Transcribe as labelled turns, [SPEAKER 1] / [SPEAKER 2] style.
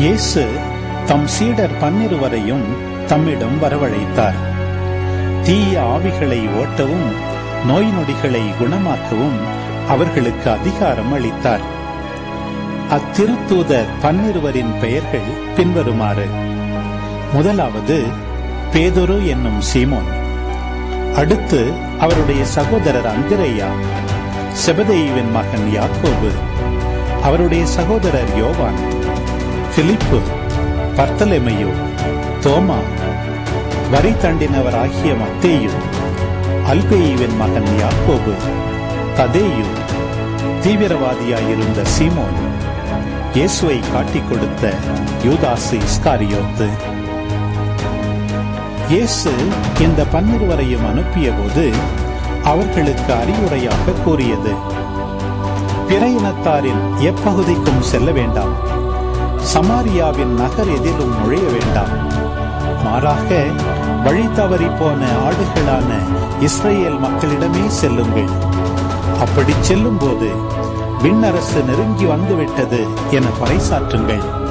[SPEAKER 1] இயேசு தம் சீடர் பன்னிருவரையும் தம்மிடம் வரவழைத்தார் தீய ஆவிகளை ஓட்டவும் நோய் நொடிகளை குணமாக்கவும் அவர்களுக்கு அதிகாரம் அளித்தார் அத்திருத்தூதர் பன்னிருவரின் பெயர்கள் பின்வருமாறு முதலாவது பேதுரு என்னும் சீமோன் அடுத்து அவருடைய சகோதரர் அந்திரேயா செபதேயுவின் மகன் யாக்கோபு அவருடைய சகோதரர் யோவான் பிலிப்பு பர்த்தலெமையு தோமா வரி தண்டினவராகிய மத்தேயு அல்பேயுவின் மகன் யாக்கோபு ததேயு தீவிரவாதியாயிருந்த சீமோன் இயேசுவை காட்டிக் கொடுத்த யூதாசு இஸ்காரியோத்து இயேசு இந்த பன்னிருவரையும் அனுப்பிய போது அவர்களுக்கு அறிவுரையாக கூறியது பிற இனத்தாரின் எப்பகுதிக்கும் செல்ல வேண்டாம் சமாரியாவின் நகர் எதிலும் நுழைய வேண்டாம் மாறாக வழி தவறி போன ஆடுகளான இஸ்ரேல் மக்களிடமே செல்லுங்கள் அப்படி செல்லும்போது விண்ணரசு நெருங்கி வந்துவிட்டது என பறைசாற்றுங்கள்